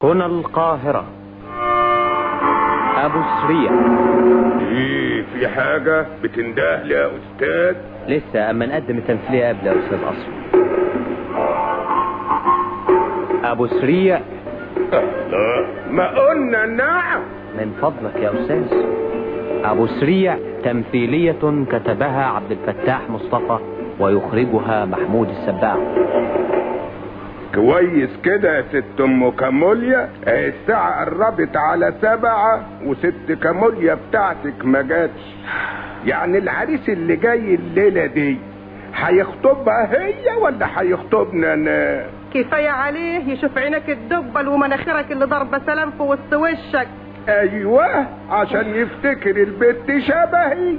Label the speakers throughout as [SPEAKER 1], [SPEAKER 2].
[SPEAKER 1] هنا القاهرة أبو سريع
[SPEAKER 2] ايه في حاجة بتنده لي يا استاذ
[SPEAKER 1] لسه أما نقدم التمثيلية قبل يا أستاذ أصفر أبو سريع
[SPEAKER 2] الله ما قلنا نعم
[SPEAKER 1] من فضلك يا أستاذ أبو سريع تمثيلية كتبها عبد الفتاح مصطفى ويخرجها محمود السباع
[SPEAKER 2] كويس كده يا ست ام كاموليا اهي الساعة قربت على سبعة وست كاموليا بتاعتك ما جاتش يعني العريس اللي جاي الليلة دي هيخطبها هي ولا هيخطبنا انا
[SPEAKER 3] كفاية عليه يشوف عينك الدبل ومناخيرك اللي ضربة سلام في وسط وشك
[SPEAKER 2] ايوه عشان يفتكر البت شبهي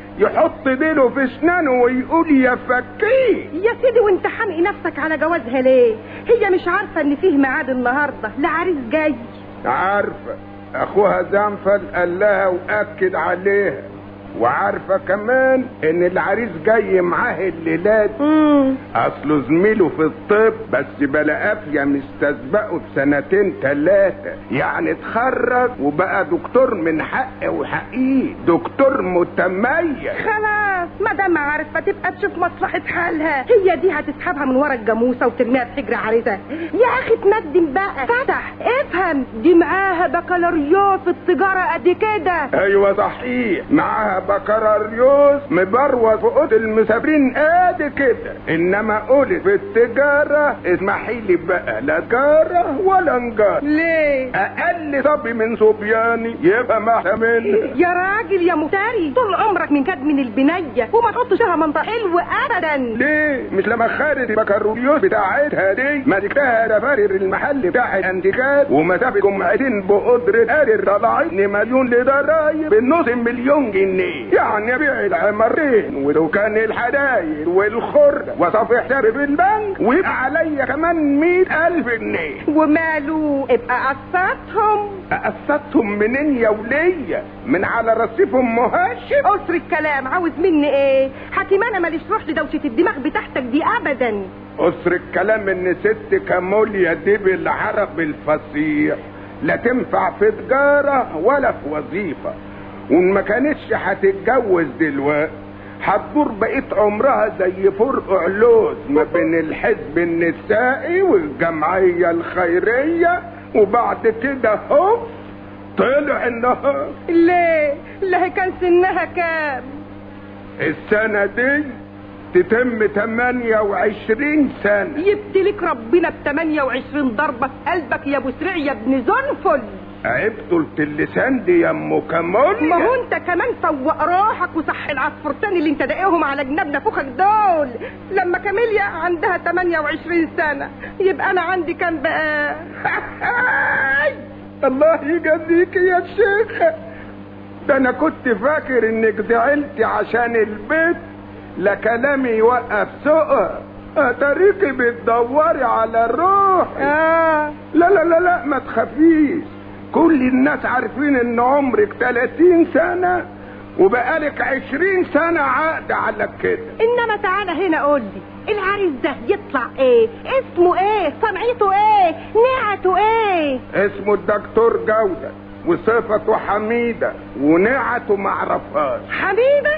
[SPEAKER 2] يحط ديله في اسنانه ويقول يا فكيه
[SPEAKER 3] يا سيدي وانت حنقي نفسك على جوازها ليه هي مش عارفة ان فيه ميعاد النهاردة لعريس جاي
[SPEAKER 2] عارفة اخوها زنفل قال لها واكد عليها وعارفة كمان ان العريس جاي معاه الليلات
[SPEAKER 3] امم
[SPEAKER 2] اصله زميله في الطب بس بلا قافية مستسبقه بسنتين تلاتة يعني اتخرج وبقى دكتور من حق وحقيقي دكتور متميز
[SPEAKER 3] خلاص ما دام عارفة تبقى تشوف مصلحة حالها هي دي هتسحبها من ورا الجاموسة وترميها في حجر عريسها يا اخي تندم بقى فتح افهم دي معاها بكالوريوس في التجارة قد كده
[SPEAKER 2] ايوه صحيح معاها بكالوريوس مبروز في اوضه المسافرين قد كده انما قولت في التجاره اسمحي لي بقى لا تجاره ولا نجار
[SPEAKER 3] ليه
[SPEAKER 2] اقل صبي من صبياني يبقى محلى منها
[SPEAKER 3] يا راجل يا مفتري طول عمرك من كد من البنية وما تحطش لها منطق حلو ابدا
[SPEAKER 2] ليه مش لما خدت البكالوريوس بتاعتها دي مسكتها دفاتر المحل بتاع الانتيكات ومسافه جمعتين بقدرة قادر طلعتني مليون لضرايب بالنص مليون جنيه يعني ابيع العمارين ودكان الحدايد والخردة وصفي حسابي في البنك ويبقى عليا كمان مئة ألف جنيه
[SPEAKER 3] وماله ابقى قسطهم
[SPEAKER 2] قصتهم منين يا ولية من على رصيف ام هاشم
[SPEAKER 3] قصر الكلام عاوز مني ايه حكيم انا ماليش روح لدوشة الدماغ بتاعتك دي ابدا
[SPEAKER 2] قصر الكلام ان ست كاموليا دي بالعرب الفصيح لا تنفع في تجارة ولا في وظيفة وان ما كانتش هتتجوز دلوقتي هتدور بقيت عمرها زي فرق علوز ما بين الحزب النسائي والجمعية الخيرية وبعد كده هو طلع النهار
[SPEAKER 3] ليه لا هي كان سنها كام
[SPEAKER 2] السنة دي تتم 28 سنة
[SPEAKER 3] يبتلك ربنا ب 28 ضربة في قلبك يا ابو سريع يا ابن زنفل
[SPEAKER 2] عيب قلت اللسان دي يا ام كمال
[SPEAKER 3] ما هو انت كمان فوق روحك وصح العصفورتين اللي انت داقيهم على جناب نافوخك دول لما كاميليا عندها 28 سنة يبقى انا عندي كام بقى
[SPEAKER 2] الله يجزيك يا شيخ ده انا كنت فاكر انك زعلتي عشان البيت لا كلامي يوقف سوقها اتاريكي بتدوري على الروح
[SPEAKER 3] اه
[SPEAKER 2] لا لا لا لا ما تخافيش كل الناس عارفين ان عمرك 30 سنة وبقالك 20 سنة عقد على كده
[SPEAKER 3] انما تعالى هنا قول لي العريس ده يطلع ايه اسمه ايه صنعته ايه نعته ايه
[SPEAKER 2] اسمه الدكتور جودة وصفته حميدة ونعته معرفهاش
[SPEAKER 3] حميدة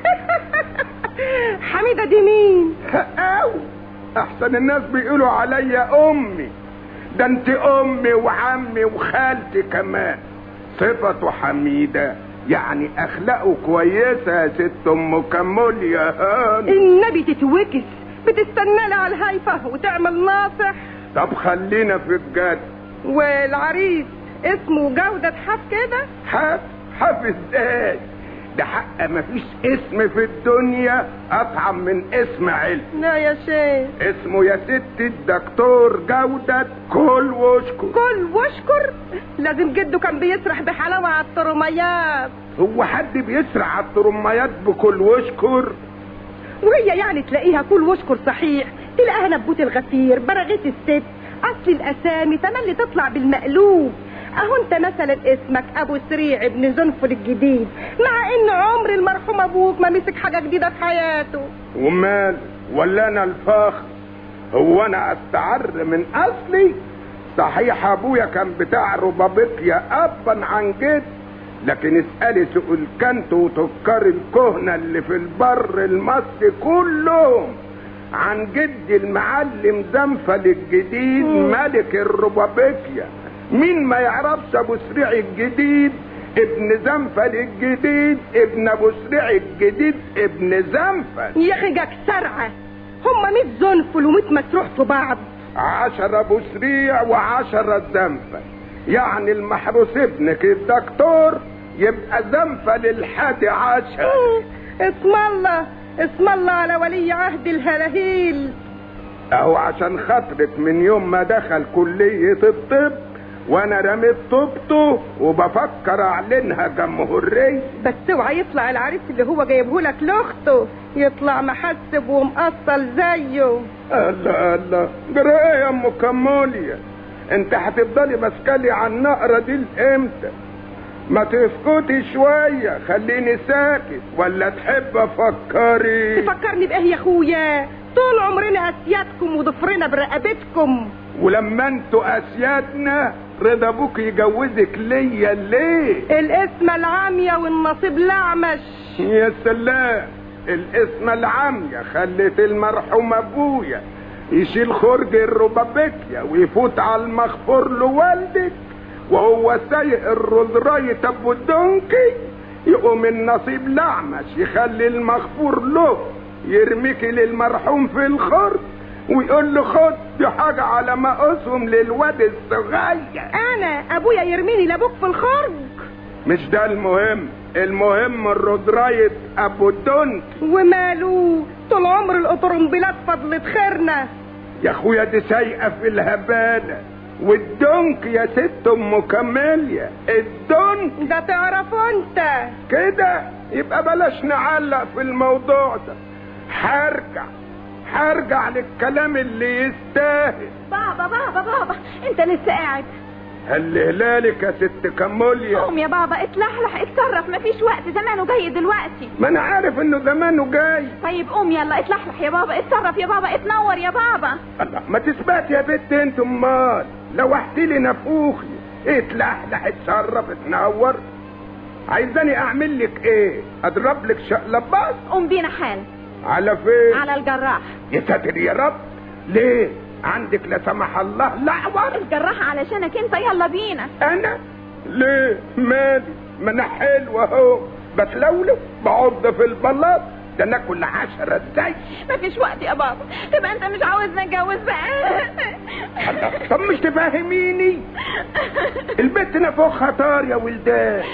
[SPEAKER 3] حميدة دي مين
[SPEAKER 2] أو احسن الناس بيقولوا عليا امي ده انت امي وعمي وخالتي كمان صفته حميدة يعني اخلاقه كويسة يا ست ام كموليا هان
[SPEAKER 3] النبي تتوكس بتستنى لي على الهايفة وتعمل ناصح
[SPEAKER 2] طب خلينا في الجد
[SPEAKER 3] والعريس اسمه جودة حف كده
[SPEAKER 2] حف حف ازاي ده حق مفيش اسم في الدنيا اطعم من اسم علم
[SPEAKER 3] لا يا شيخ
[SPEAKER 2] اسمه يا ست الدكتور جودة كل وشكر
[SPEAKER 3] كل واشكر لازم جده كان بيسرح بحلاوة على الطرميات
[SPEAKER 2] هو حد بيسرع على الترميات بكل وشكر
[SPEAKER 3] وهي يعني تلاقيها كل واشكر صحيح تلاقيها نبوت الغفير براغيث الست اصل الاسامي تملي تطلع بالمقلوب اهو انت مثلا اسمك ابو سريع ابن زنفر الجديد مع ان عمر المرحوم ابوك ما مسك حاجه جديده في حياته
[SPEAKER 2] ومال ولا انا الفخر هو انا استعر من اصلي صحيح ابويا كان بتاع ربابيقيا ابا عن جد لكن اسألي سوق الكنت وتجار الكهنة اللي في البر المصري كلهم عن جد المعلم زنفل الجديد ملك الربابيكيا مين ما يعرفش ابو سريع الجديد ابن زنفل الجديد ابن ابو سريع الجديد ابن زنفل
[SPEAKER 3] يا اخي جاك سرعه هما 100 زنفل و100 مسروح في بعض
[SPEAKER 2] عشرة ابو سريع وعشرة زنفل يعني المحروس ابنك الدكتور يبقى زنفل الحادي عشر
[SPEAKER 3] اسم الله اسم الله على ولي عهد الهلاهيل
[SPEAKER 2] اهو عشان خاطرك من يوم ما دخل كلية الطب وانا رميت طوبته وبفكر اعلنها جمهورية
[SPEAKER 3] بس اوعى يطلع العريس اللي هو جايبه لك لاخته يطلع محسب ومقصل زيه
[SPEAKER 2] الله الله جرى ايه يا ام كموليا انت هتفضلي ماسكالي على النقرة دي لامتى ما تسكتي شوية خليني ساكت ولا تحب افكري
[SPEAKER 3] تفكرني بايه يا اخويا طول عمرنا اسيادكم وضفرنا برقبتكم
[SPEAKER 2] ولما انتوا اسيادنا رضا ابوك يجوزك ليا ليه
[SPEAKER 3] الاسم العامية والنصيب الاعمش
[SPEAKER 2] يا سلام الاسم العامية خلت المرحوم ابويا يشيل خرج الربابيكيا ويفوت على المغفور لوالدك وهو سايق الرزراية ابو الدنكي يقوم النصيب الاعمش يخلي المغفور له يرميكي للمرحوم في الخرج ويقول له خد دي حاجة على ما اسهم للواد الصغير
[SPEAKER 3] انا ابويا يرميني لابوك في الخرج
[SPEAKER 2] مش ده المهم المهم الرزراية ابو الدنكي
[SPEAKER 3] وماله طول عمر القطرمبيلات فضلت خيرنا
[SPEAKER 2] يا اخويا دي سايقة في الهبالة والدنك يا ست ام كماليا الدنك
[SPEAKER 3] ده تعرفه انت
[SPEAKER 2] كده يبقى بلاش نعلق في الموضوع ده هرجع هرجع للكلام اللي يستاهل
[SPEAKER 4] بابا بابا بابا انت لسه قاعد
[SPEAKER 2] هل هلالك يا ست كموليا
[SPEAKER 4] قوم يا بابا اتلحلح اتصرف مفيش وقت زمانه جاي دلوقتي
[SPEAKER 2] ما انا عارف انه زمانه جاي
[SPEAKER 4] طيب قوم يلا اتلحلح يا بابا اتصرف يا بابا اتنور يا بابا
[SPEAKER 2] الله ما تثبت يا بنت انت امال لوحتي لي نفوخي اتلحلح اتصرف اتنور عايزاني اعمل لك ايه اضرب لك شقلباط
[SPEAKER 4] قوم بينا حال
[SPEAKER 2] على فين
[SPEAKER 4] على الجراح
[SPEAKER 2] يا ساتر يا رب ليه عندك لا سمح الله لعور
[SPEAKER 4] الجراح علشانك انت يلا بينا
[SPEAKER 2] انا ليه مالي ما انا حلو اهو بتلولو بعض في البلاط ده انا كل عشرة ازاي
[SPEAKER 4] مفيش وقت يا بابا تبقى انت مش عاوزنا نتجوز بقى
[SPEAKER 2] الله، طب مش تفهميني البت نفوخها طار يا ولدان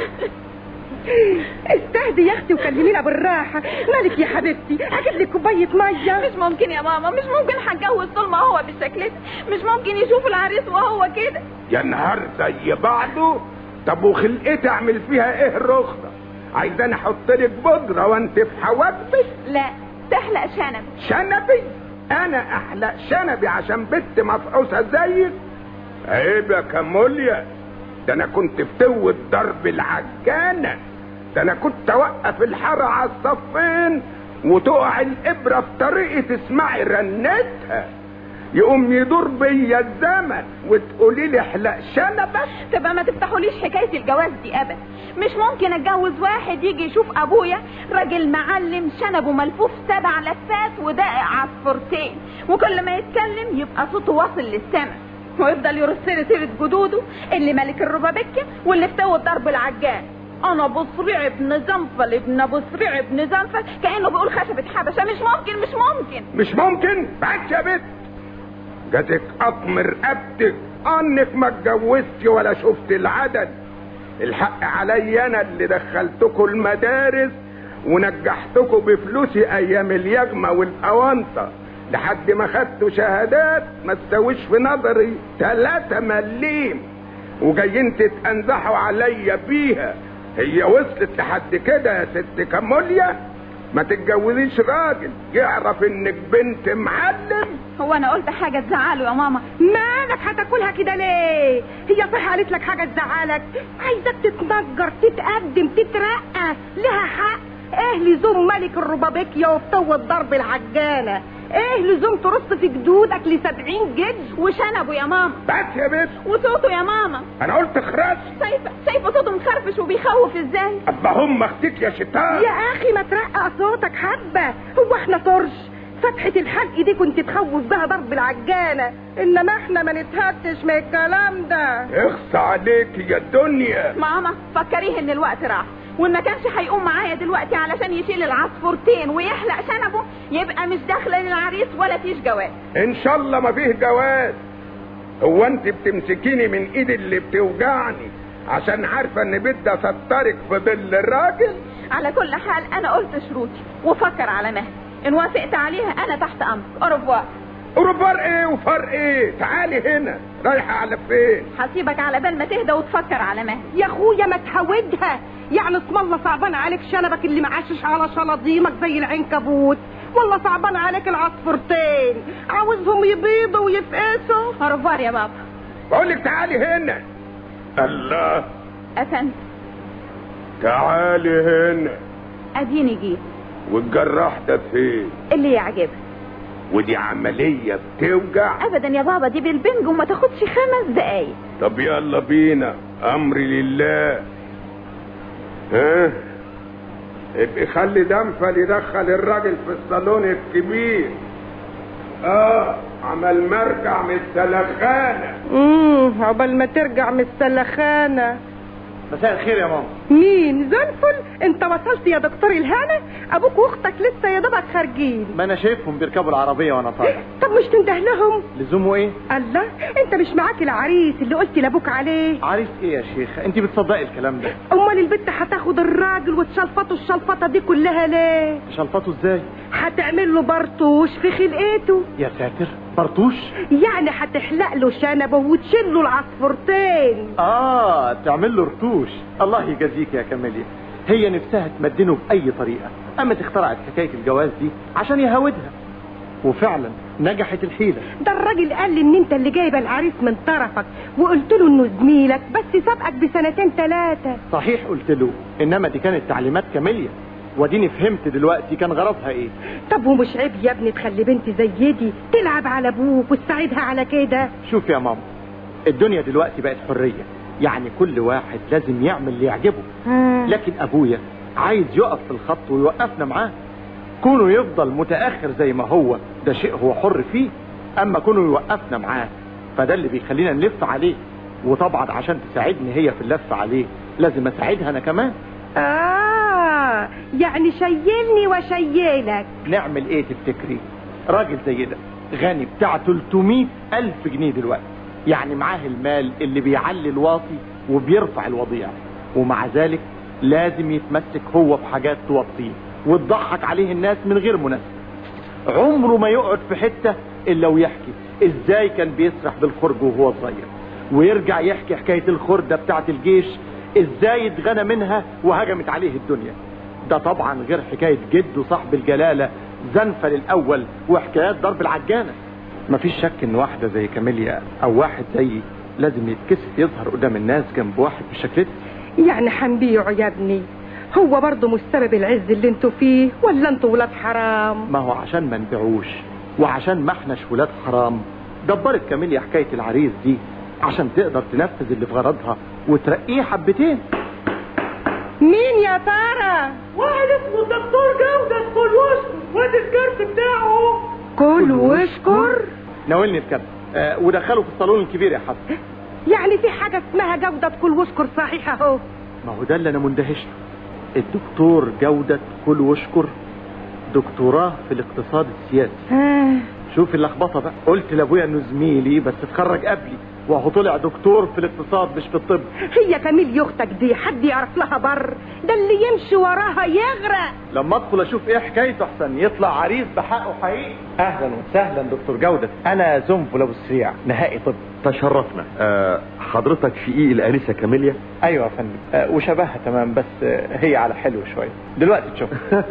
[SPEAKER 3] استهدي يا اختي وكلمينا بالراحة مالك يا حبيبتي اجيب لك كوباية مية
[SPEAKER 4] مش ممكن يا ماما مش ممكن هتجوز طول ما هو بالشكل ده مش ممكن يشوف العريس وهو كده
[SPEAKER 2] يا نهار زي بعضه طب وخلقتي اعمل فيها ايه الرخصة عايزاني احط لك بودرة وانت في حواجبك
[SPEAKER 4] لا تحلق شنب
[SPEAKER 2] شنبي انا احلق شنبي عشان بنت مفعوسة زيك عيب يا كموليا ده انا كنت فتوة ضرب العجانة ده انا كنت اوقف الحارة على الصفين وتقع الابرة في طريقي تسمعي رنتها يقوم يدور بيا الزمن وتقولي لي احلق شنبك
[SPEAKER 4] تبقى ما تفتحوليش حكايه الجواز دي ابدا مش ممكن اتجوز واحد يجي يشوف ابويا راجل معلم شنبه ملفوف سبع لفات ودائق عصفورتين وكل ما يتكلم يبقى صوته واصل للسما ويفضل يرص لي سيره جدوده اللي ملك الربابكه واللي فتوى ضرب العجان انا ابو صريع ابن زنفل ابن ابو صريع ابن زنفل كانه بيقول خشبه حبشه مش ممكن مش ممكن
[SPEAKER 2] مش ممكن بعدش يا بنت جاتك قطم رقبتك انك ما اتجوزتي ولا شفت العدد الحق علي انا اللي دخلتكم المدارس ونجحتكم بفلوسي ايام اليجمة والاونطة لحد ما خدتوا شهادات ما تساويش في نظري تلاتة مليم وجايين تتأنزحوا عليا بيها هي وصلت لحد كده يا ست كموليا ما تتجوزيش راجل يعرف انك بنت معلم
[SPEAKER 4] هو انا قلت حاجه تزعله يا ماما
[SPEAKER 3] مالك هتاكلها كده ليه هي صح قالت لك حاجة تزعلك عايزك تتنجر تتقدم تترقى لها حق ايه لزوم ملك الربابيكيا وفتوة ضرب العجانة ايه لزوم ترص في جدودك لسبعين جد
[SPEAKER 4] وشنبه يا ماما
[SPEAKER 2] بس يا بنت
[SPEAKER 4] وصوته يا ماما
[SPEAKER 2] انا قلت خرس
[SPEAKER 4] شايفه شايفه صوته مخرفش وبيخوف ازاي
[SPEAKER 2] ابا هم اختك يا شيطان
[SPEAKER 3] يا اخي ما ترقق صوتك حبة هو احنا طرش فتحة الحلق دي كنت تخوف بها ضرب العجانة انما احنا ما نتهتش من الكلام ده
[SPEAKER 2] اخص عليك يا الدنيا
[SPEAKER 4] ماما فكريه ان الوقت راح وان ما كانش هيقوم معايا دلوقتي علشان يشيل العصفورتين ويحلق شنبه يبقى مش داخله للعريس ولا فيش جواز
[SPEAKER 2] ان شاء الله ما فيه جواز هو انت بتمسكيني من ايدي اللي بتوجعني عشان عارفه ان بدي استرك في ظل الراجل
[SPEAKER 4] على كل حال انا قلت شروطي وفكر على مهلي ان وافقت عليها انا تحت امرك اوروبوار
[SPEAKER 2] اوروبار ايه وفرق ايه تعالي هنا رايحه على فين
[SPEAKER 4] هسيبك على بال ما تهدى وتفكر على مهلي
[SPEAKER 3] يا اخويا ما تهودها يعني اسم الله صعبان عليك شنبك اللي معشش على شلاضيمك زي العنكبوت والله صعبان عليك العصفورتين عاوزهم يبيضوا ويفقسوا
[SPEAKER 4] اوروبوار يا بابا
[SPEAKER 2] بقول لك تعالي هنا الله
[SPEAKER 4] افندم
[SPEAKER 2] تعالي هنا
[SPEAKER 4] اديني جيت
[SPEAKER 2] والجراح ده فين
[SPEAKER 4] اللي يعجبك
[SPEAKER 2] ودي عمليه بتوجع
[SPEAKER 4] ابدا يا بابا دي بالبنج وما تاخدش خمس دقايق
[SPEAKER 2] طب يلا بينا امري لله ها ابقي خلي دنفل يدخل الراجل في الصالون الكبير اه عمل مرجع من السلخانه
[SPEAKER 3] امم عقبال ما ترجع من السلخانه
[SPEAKER 5] مساء الخير يا ماما
[SPEAKER 3] مين زنفل انت وصلت يا دكتور الهنا ابوك واختك لسه يا دوبك خارجين
[SPEAKER 5] ما انا شايفهم بيركبوا العربيه وانا طالع
[SPEAKER 3] طب مش تنده لهم
[SPEAKER 5] لزومه ايه
[SPEAKER 3] الله انت مش معاك العريس اللي قلت لابوك عليه
[SPEAKER 5] عريس ايه يا شيخ انت بتصدقي الكلام ده
[SPEAKER 3] امال البت هتاخد الراجل وتشلفطه الشلفطه دي كلها ليه
[SPEAKER 5] شلفته ازاي
[SPEAKER 3] هتعمل له برطوش في خلقته
[SPEAKER 5] يا ساتر برطوش
[SPEAKER 3] يعني هتحلق له شنبه وتشيل له العصفورتين
[SPEAKER 5] اه تعمل له رتوش الله يجازيك يا كمالية هي نفسها تمدنه باي طريقه قامت اخترعت حكايه الجواز دي عشان يهودها وفعلا نجحت الحيله
[SPEAKER 3] ده الراجل قال لي ان انت اللي جايبه العريس من طرفك وقلت له انه زميلك بس سابقك بسنتين ثلاثه
[SPEAKER 5] صحيح قلت له انما دي كانت تعليمات كاميليا وديني فهمت دلوقتي كان غرضها ايه
[SPEAKER 3] طب ومش عيب يا ابني تخلي بنت زي دي تلعب على ابوك وتساعدها على كده
[SPEAKER 5] شوف يا ماما الدنيا دلوقتي بقت حريه يعني كل واحد لازم يعمل اللي يعجبه لكن ابويا عايز يقف في الخط ويوقفنا معاه كونه يفضل متاخر زي ما هو ده شيء هو حر فيه اما كونه يوقفنا معاه فده اللي بيخلينا نلف عليه وطبعا عشان تساعدني هي في اللف عليه لازم اساعدها انا كمان
[SPEAKER 3] اه يعني شيلني وشيلك
[SPEAKER 5] نعمل ايه تفتكري راجل زي ده غني بتاع 300 الف جنيه دلوقتي يعني معاه المال اللي بيعلي الواطي وبيرفع الوضيع ومع ذلك لازم يتمسك هو بحاجات توطيه وتضحك عليه الناس من غير مناسبة عمره ما يقعد في حتة الا ويحكي ازاي كان بيسرح بالخرج وهو صغير ويرجع يحكي حكاية الخردة بتاعة الجيش ازاي اتغنى منها وهجمت عليه الدنيا ده طبعا غير حكاية جده صاحب الجلالة زنفل الاول وحكايات ضرب العجانة مفيش شك ان واحدة زي كاميليا او واحد زيي لازم يتكسف يظهر قدام الناس جنب واحد بالشكل ده
[SPEAKER 3] يعني حنبيعه يا ابني هو برضه مش سبب العز اللي انتوا فيه ولا انتوا ولاد حرام
[SPEAKER 5] ما هو عشان ما نبيعوش وعشان ما احناش ولاد حرام دبرت كاميليا حكاية العريس دي عشان تقدر تنفذ اللي في غرضها وترقيه حبتين
[SPEAKER 3] مين يا ترى
[SPEAKER 6] واحد اسمه الدكتور جودة كل وشك وادي الكرت بتاعه
[SPEAKER 3] كل واشكر
[SPEAKER 5] ناولني الكلب آه ودخله في الصالون الكبير يا حسن
[SPEAKER 3] يعني في حاجة اسمها جودة كل واشكر صحيح اهو
[SPEAKER 5] ما هو ده اللي انا مندهش له الدكتور جودة كل واشكر دكتوراه في الاقتصاد السياسي
[SPEAKER 3] آه.
[SPEAKER 5] شوف اللخبطه بقى قلت لابويا انه زميلي بس اتخرج قبلي وهو طلع دكتور في الاقتصاد مش في الطب
[SPEAKER 3] هي كميل يختك دي حد يعرف لها بر ده اللي يمشي وراها يغرق
[SPEAKER 5] لما ادخل اشوف ايه حكايته احسن يطلع عريس بحقه حقيقي اهلا وسهلا دكتور جودة انا زنفل ابو السريع نهائي طب
[SPEAKER 7] تشرفنا آه حضرتك شقيق الانسه كاميليا
[SPEAKER 5] ايوه يا فندم آه، وشبهها تمام بس آه، هي على حلو شويه دلوقتي تشوف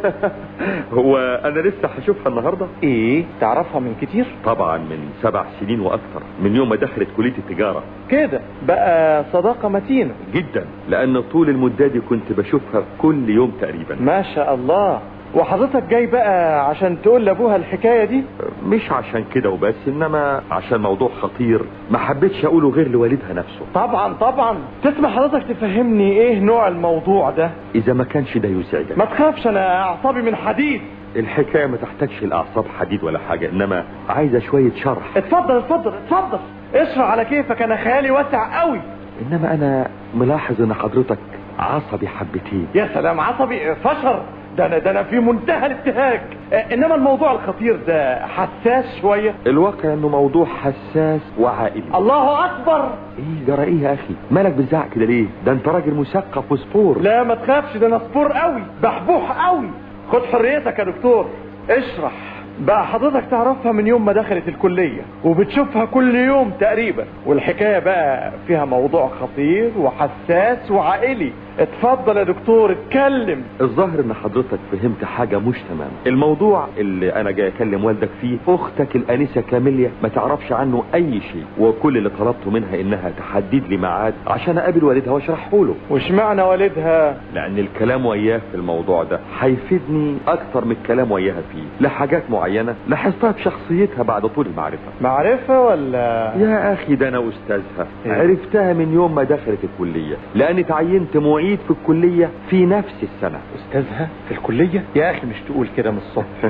[SPEAKER 7] هو انا لسه هشوفها النهارده
[SPEAKER 5] ايه تعرفها من كتير
[SPEAKER 7] طبعا من سبع سنين واكثر من يوم ما دخلت كليه التجاره
[SPEAKER 5] كده بقى صداقه متينه
[SPEAKER 7] جدا لان طول المده دي كنت بشوفها كل يوم تقريبا
[SPEAKER 5] ما شاء الله وحضرتك جاي بقى عشان تقول لابوها الحكايه دي
[SPEAKER 7] مش عشان كده وبس انما عشان موضوع خطير ما حبيتش اقوله غير لوالدها نفسه
[SPEAKER 5] طبعا طبعا تسمح حضرتك تفهمني ايه نوع الموضوع ده
[SPEAKER 7] اذا ما كانش ده يزعجك
[SPEAKER 5] ما تخافش انا اعصابي من حديد
[SPEAKER 7] الحكايه ما تحتاجش الاعصاب حديد ولا حاجه انما عايزه شويه شرح
[SPEAKER 5] اتفضل اتفضل اتفضل اشرح على كيفك انا خيالي واسع قوي
[SPEAKER 7] انما انا ملاحظ ان حضرتك عصبي حبتين
[SPEAKER 5] يا سلام عصبي فشر ده انا ده انا في منتهى الابتهاج آه، انما الموضوع الخطير ده حساس شويه
[SPEAKER 7] الواقع انه موضوع حساس وعائلي
[SPEAKER 5] الله اكبر
[SPEAKER 7] ايه جرى ايه يا اخي مالك بتزعق كده ليه ده انت راجل مثقف وسبور
[SPEAKER 5] لا ما تخافش ده انا صبور قوي بحبوح قوي خد حريتك يا دكتور اشرح بقى حضرتك تعرفها من يوم ما دخلت الكلية وبتشوفها كل يوم تقريبا والحكاية بقى فيها موضوع خطير وحساس وعائلي اتفضل يا دكتور اتكلم
[SPEAKER 7] الظاهر ان حضرتك فهمت حاجة مش تمام الموضوع اللي انا جاي اكلم والدك فيه اختك الانسة كاميليا ما تعرفش عنه اي شيء وكل اللي طلبته منها انها تحدد لي ميعاد عشان اقابل والدها واشرحه له
[SPEAKER 5] وش معنى والدها
[SPEAKER 7] لان الكلام وياه في الموضوع ده هيفيدني اكتر من الكلام وياها فيه لحاجات معينة لاحظتها في شخصيتها بعد طول المعرفة
[SPEAKER 5] معرفة ولا
[SPEAKER 7] يا اخي ده انا استاذها
[SPEAKER 5] إيه؟
[SPEAKER 7] عرفتها من يوم ما دخلت الكلية لاني تعينت معيد في الكلية في نفس السنة
[SPEAKER 5] استاذها في الكلية يا اخي مش تقول كده من الصبح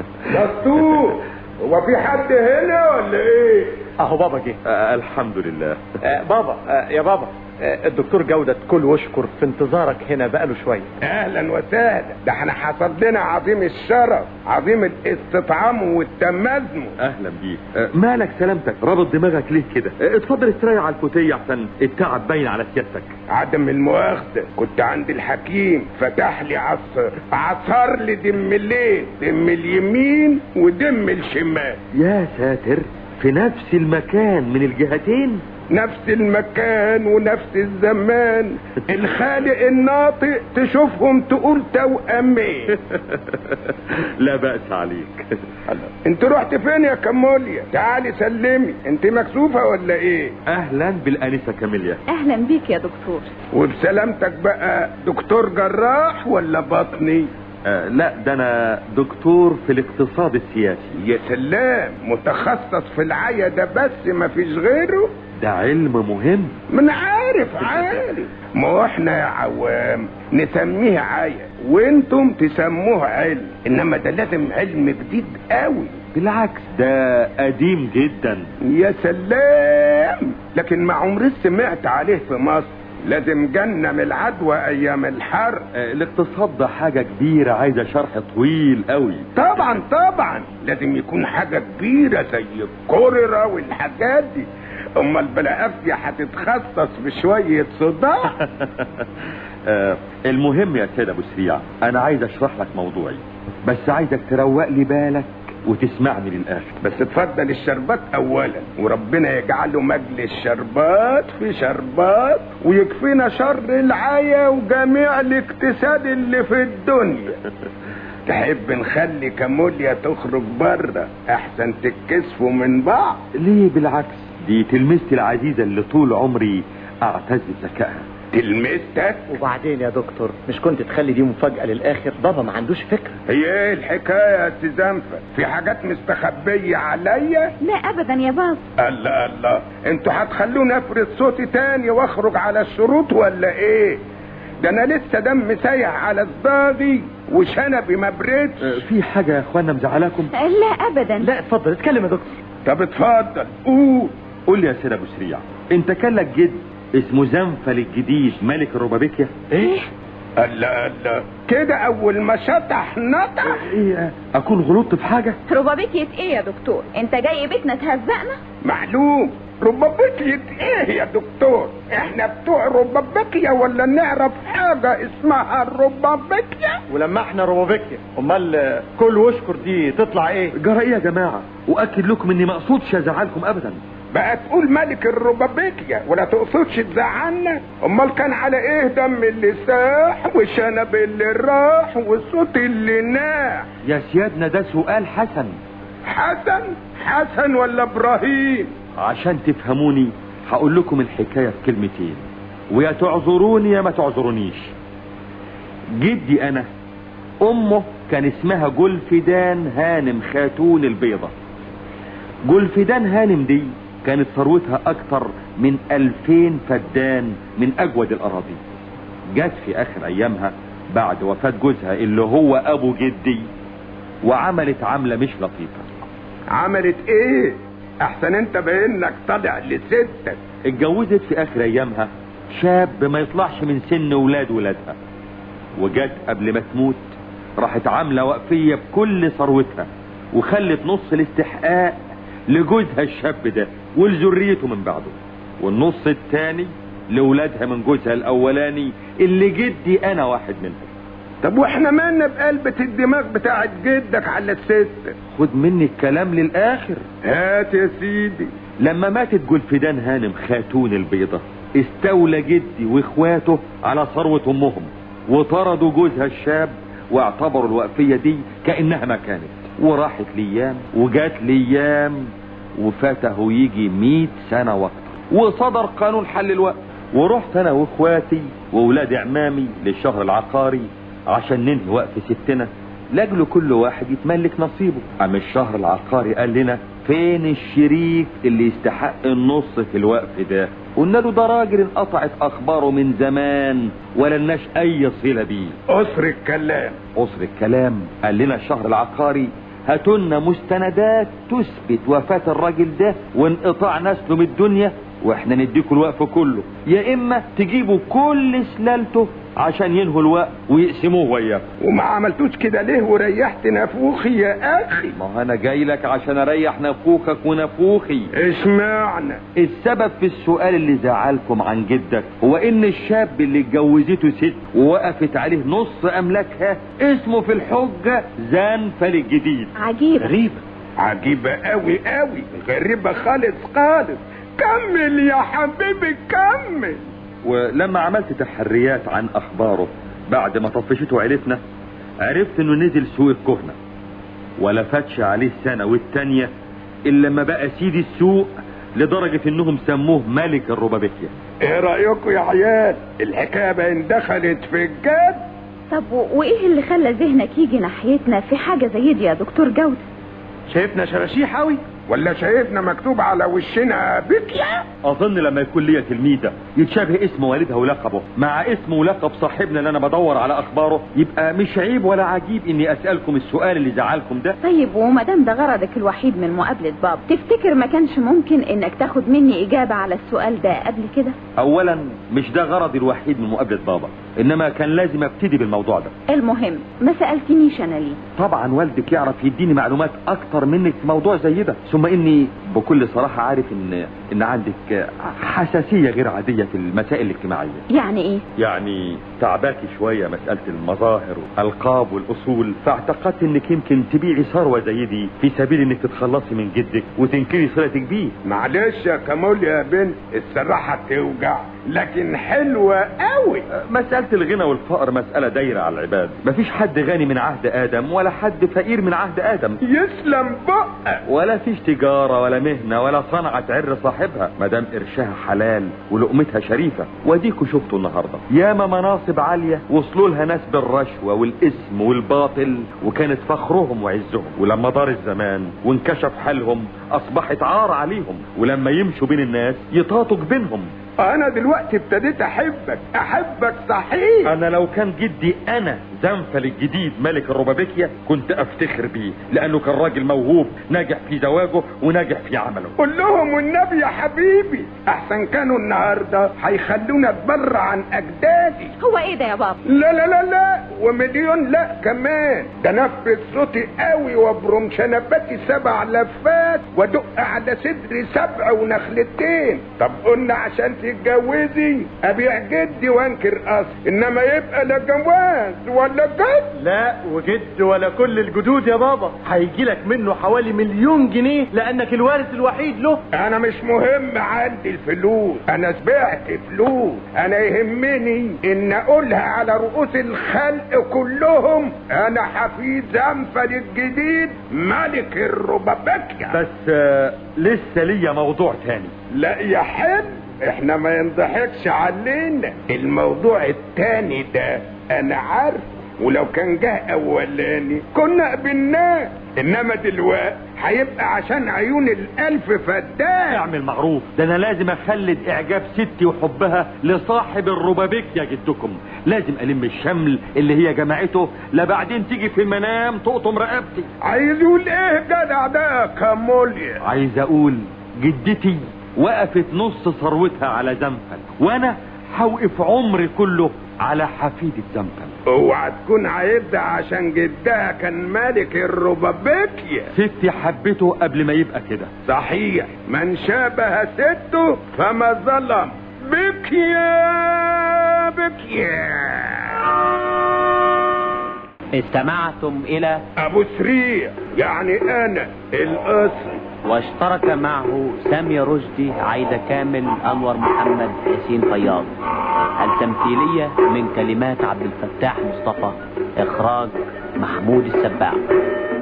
[SPEAKER 2] دستور هو في حد هنا ولا ايه
[SPEAKER 5] اهو بابا جه
[SPEAKER 7] آه الحمد لله
[SPEAKER 5] آه بابا آه يا بابا آه الدكتور جودة كل واشكر في انتظارك هنا بقاله شوية
[SPEAKER 2] اهلا وسهلا ده احنا حصل لنا عظيم الشرف عظيم الاستطعام والتمزم
[SPEAKER 7] اهلا بيك آه مالك سلامتك رابط دماغك ليه كده آه اتفضل استريح على الفوتية احسن التعب باين على سيادتك
[SPEAKER 2] عدم المؤاخذة كنت عند الحكيم فتح لي عصر عصر لي دم الليل دم اليمين ودم الشمال
[SPEAKER 7] يا ساتر في نفس المكان من الجهتين
[SPEAKER 2] نفس المكان ونفس الزمان الخالق الناطق تشوفهم تقول توأمين
[SPEAKER 7] لا بأس عليك
[SPEAKER 2] انت رحت فين يا كموليا تعالي سلمي انت مكسوفة ولا ايه
[SPEAKER 7] اهلا بالانسة كاميليا
[SPEAKER 4] اهلا بيك يا دكتور
[SPEAKER 2] وبسلامتك بقى دكتور جراح ولا بطني
[SPEAKER 7] آه لا ده انا دكتور في الاقتصاد السياسي
[SPEAKER 2] يا سلام متخصص في العيا ده بس ما فيش غيره
[SPEAKER 7] ده علم مهم
[SPEAKER 2] من عارف عارف ما هو احنا يا عوام نسميه عيا وانتم تسموه علم انما ده لازم علم جديد قوي
[SPEAKER 7] بالعكس ده قديم جدا
[SPEAKER 2] يا سلام لكن ما عمري سمعت عليه في مصر لازم جنة من العدوى ايام الحرب
[SPEAKER 7] آه الاقتصاد ده حاجة كبيرة عايزة شرح طويل قوي
[SPEAKER 2] طبعا طبعا لازم يكون حاجة كبيرة زي الكوريرا والحاجات دي امال بلا افيا هتتخصص بشوية صداع
[SPEAKER 7] آه المهم يا سيد ابو سريع انا عايز اشرح لك موضوعي بس عايزك تروق لي بالك وتسمعني للاخر
[SPEAKER 2] بس اتفضل الشربات اولا وربنا يجعله مجلس شربات في شربات ويكفينا شر العيا وجميع الاقتصاد اللي في الدنيا تحب نخلي كاموليا تخرج بره احسن تتكسفوا من بعض
[SPEAKER 7] ليه بالعكس دي تلميذتي العزيزة اللي طول عمري اعتز بذكائها
[SPEAKER 2] تلمستك
[SPEAKER 5] وبعدين يا دكتور مش كنت تخلي دي مفاجأة للآخر بابا ما عندوش فكرة
[SPEAKER 2] هي ايه الحكاية يا تزنفة في حاجات مستخبية عليا
[SPEAKER 4] لا ابدا يا بابا
[SPEAKER 2] الله الله انتوا هتخلوني افرض صوتي تاني واخرج على الشروط ولا ايه ده انا لسه دم سايح على صداغي وشنبي ما بردش
[SPEAKER 7] آه في حاجة يا اخوانا مزعلاكم
[SPEAKER 4] لا ابدا
[SPEAKER 5] لا اتفضل اتكلم يا دكتور
[SPEAKER 2] طب اتفضل قول
[SPEAKER 7] قول لي يا سيد ابو سريع انت كان لك جد اسمه زنفل الجديد ملك الربابيكيا
[SPEAKER 5] ايه
[SPEAKER 2] الله الله كده اول ما شطح نطح
[SPEAKER 7] ايه اكون غلطت في حاجة
[SPEAKER 4] ربابيكية ايه يا دكتور انت جاي بيتنا تهزقنا
[SPEAKER 2] معلوم ربابيكية ايه يا دكتور احنا بتوع ربابيكيا ولا نعرف حاجة اسمها الربابيكيا
[SPEAKER 5] ولما احنا روبابيكيا امال آه، كل واشكر دي تطلع ايه
[SPEAKER 7] جرى ايه يا جماعة واكد لكم اني ما اقصدش ازعلكم ابدا
[SPEAKER 2] بقى تقول ملك الربابيكيا ولا تقصدش تزعلنا امال كان على ايه دم اللي ساح والشنب اللي راح والصوت اللي ناح
[SPEAKER 7] يا سيادنا ده سؤال حسن
[SPEAKER 2] حسن حسن ولا ابراهيم
[SPEAKER 7] عشان تفهموني هقول لكم الحكاية في كلمتين ويا تعذروني يا ما تعذرونيش جدي انا امه كان اسمها جولفدان هانم خاتون البيضة جولفدان هانم دي كانت ثروتها اكتر من الفين فدان من اجود الاراضي جت في اخر ايامها بعد وفاة جوزها اللي هو ابو جدي وعملت عملة مش لطيفة
[SPEAKER 2] عملت ايه احسن انت بانك طالع لستك
[SPEAKER 7] اتجوزت في اخر ايامها شاب ما يطلعش من سن ولاد ولادها وجت قبل ما تموت راحت عامله وقفيه بكل ثروتها وخلت نص الاستحقاق لجوزها الشاب ده ولذريته من بعده والنص التاني لولادها من جوزها الاولاني اللي جدي انا واحد منهم
[SPEAKER 2] طب واحنا مالنا بقلبة الدماغ بتاعت جدك على الست
[SPEAKER 7] خد مني الكلام للاخر
[SPEAKER 2] هات يا سيدي
[SPEAKER 7] لما ماتت جولفدان هانم خاتون البيضة استولى جدي واخواته على ثروة امهم وطردوا جوزها الشاب واعتبروا الوقفية دي كأنها ما كانت وراحت ليام وجات ليام وفاته يجي مئة سنة واكتر وصدر قانون حل الوقت ورحت انا واخواتي واولاد عمامي للشهر العقاري عشان ننهي وقف ستنا لاجل كل واحد يتملك نصيبه قام الشهر العقاري قال لنا فين الشريك اللي يستحق النص في الوقف ده قلنا له ده راجل انقطعت اخباره من زمان ولا لناش اي صله بيه
[SPEAKER 2] اسر الكلام
[SPEAKER 7] قصر الكلام قال لنا الشهر العقاري هاتولنا مستندات تثبت وفاة الراجل ده وانقطاع نسله من الدنيا واحنا نديكوا الوقف كله يا اما تجيبوا كل سلالته عشان ينهوا الوقت ويقسموه وياكم
[SPEAKER 2] وما عملتوش كده ليه وريحت نافوخي يا اخي
[SPEAKER 7] ما هو انا جاي لك عشان اريح نفوخك ونفوخي
[SPEAKER 2] اشمعنى
[SPEAKER 7] السبب في السؤال اللي زعلكم عن جدك هو ان الشاب اللي اتجوزته ست ووقفت عليه نص املاكها اسمه في الحجة زنفل الجديد
[SPEAKER 4] عجيبة
[SPEAKER 7] غريبة
[SPEAKER 2] عجيبة قوي قوي غريبة خالص خالص كمل يا حبيبي كمل
[SPEAKER 7] ولما عملت تحريات عن اخباره بعد ما طفشته عيلتنا عرفت انه نزل سوق الكهنة ولا فاتش عليه سنة والتانية الا لما بقى سيد السوق لدرجة انهم سموه ملك الربابيكيا
[SPEAKER 2] ايه رأيكم يا عيال الحكاية بين دخلت في الجد
[SPEAKER 4] طب و- وايه اللي خلى ذهنك يجي ناحيتنا في حاجة زي دي يا دكتور جودة
[SPEAKER 5] شايفنا شراشيح قوي
[SPEAKER 2] ولا شايفنا مكتوب على وشنا بكيا
[SPEAKER 7] اظن لما يكون ليا تلميذة يتشابه اسم والدها ولقبه مع اسم ولقب صاحبنا اللي انا بدور على اخباره يبقى مش عيب ولا عجيب اني اسألكم السؤال اللي زعلكم ده
[SPEAKER 4] طيب وما دام ده غرضك الوحيد من مقابلة بابا تفتكر ما كانش ممكن انك تاخد مني اجابة على السؤال ده قبل كده
[SPEAKER 7] اولا مش ده غرضي الوحيد من مقابلة بابا انما كان لازم ابتدي بالموضوع ده
[SPEAKER 4] المهم ما سألتنيش انا ليه
[SPEAKER 7] طبعا والدك يعرف يديني معلومات اكتر منك في موضوع زي ده ثم اني بكل صراحة عارف ان ان عندك حساسية غير عادية في المسائل الاجتماعية
[SPEAKER 4] يعني ايه
[SPEAKER 7] يعني تعباكي شوية مسألة المظاهر والألقاب والأصول فاعتقدت انك يمكن تبيعي ثروة زي دي في سبيل انك تتخلصي من جدك وتنكري صلتك بيه
[SPEAKER 2] معلش يا كمال يا بنت الصراحة توجع لكن حلوة قوي
[SPEAKER 7] مسألة الغنى والفقر مسألة دايرة على العباد مفيش حد غني من عهد آدم ولا حد فقير من عهد آدم
[SPEAKER 2] يسلم بقى
[SPEAKER 7] ولا فيش تجارة ولا مهنة ولا صنعة تعر صاحبها مادام قرشها حلال ولقمتها شريفة واديكوا شفتوا النهاردة ياما مناصب عالية وصلوا لها ناس بالرشوة والاسم والباطل وكانت فخرهم وعزهم ولما دار الزمان وانكشف حالهم اصبحت عار عليهم ولما يمشوا بين الناس يطاطوا بينهم
[SPEAKER 2] انا دلوقتي ابتديت احبك احبك صحيح
[SPEAKER 7] انا لو كان جدي انا زنفل الجديد ملك الربابيكيا كنت افتخر بيه لانه كان راجل موهوب ناجح في زواجه وناجح في عمله
[SPEAKER 2] قول لهم والنبي يا حبيبي احسن كانوا النهارده هيخلونا اتبرع عن اجدادي
[SPEAKER 4] هو ايه ده يا بابا
[SPEAKER 2] لا لا لا لا ومليون لا كمان ده نفذ صوتي قوي وابرم شنباتي سبع لفات وادق على صدري سبع ونخلتين طب قلنا عشان تتجوزي ابيع جدي وانكر اصل انما يبقى لا جواز ولا جد
[SPEAKER 5] لا وجد ولا كل الجدود يا بابا هيجي لك منه حوالي مليون جنيه لانك الوارث الوحيد له
[SPEAKER 2] انا مش مهم عندي الفلوس انا سبعت فلوس انا يهمني ان اقولها على رؤوس الخلق كلهم انا حفيد انفل الجديد ملك الربابيكيا
[SPEAKER 7] بس آه، لسه ليا موضوع تاني
[SPEAKER 2] لا يا حل احنا ما ينضحكش علينا الموضوع التاني ده انا عارف ولو كان جه اولاني كنا قبلناه انما دلوقتي هيبقى عشان عيون الالف فدان
[SPEAKER 7] اعمل معروف ده انا لازم اخلد اعجاب ستي وحبها لصاحب الربابيك يا جدكم لازم الم الشمل اللي هي جمعته لا بعدين تيجي في المنام تقطم رقبتي
[SPEAKER 2] عايز يقول ايه جدع ده يا كاموليا
[SPEAKER 7] عايز اقول جدتي وقفت نص ثروتها على زنفل وانا هوقف عمري كله على حفيدة زنفل
[SPEAKER 2] اوعى تكون هيبدا عشان جدها كان ملك الربابيكيا
[SPEAKER 7] ستي حبته قبل ما يبقى كده
[SPEAKER 2] صحيح من شابه سته فما ظلم بكيا بكيا
[SPEAKER 1] استمعتم إلى
[SPEAKER 2] ابو سريع يعني انا الاصل
[SPEAKER 1] واشترك معه سامي رشدي عايدة كامل أنور محمد حسين فياض التمثيلية من كلمات عبد الفتاح مصطفى إخراج محمود السباع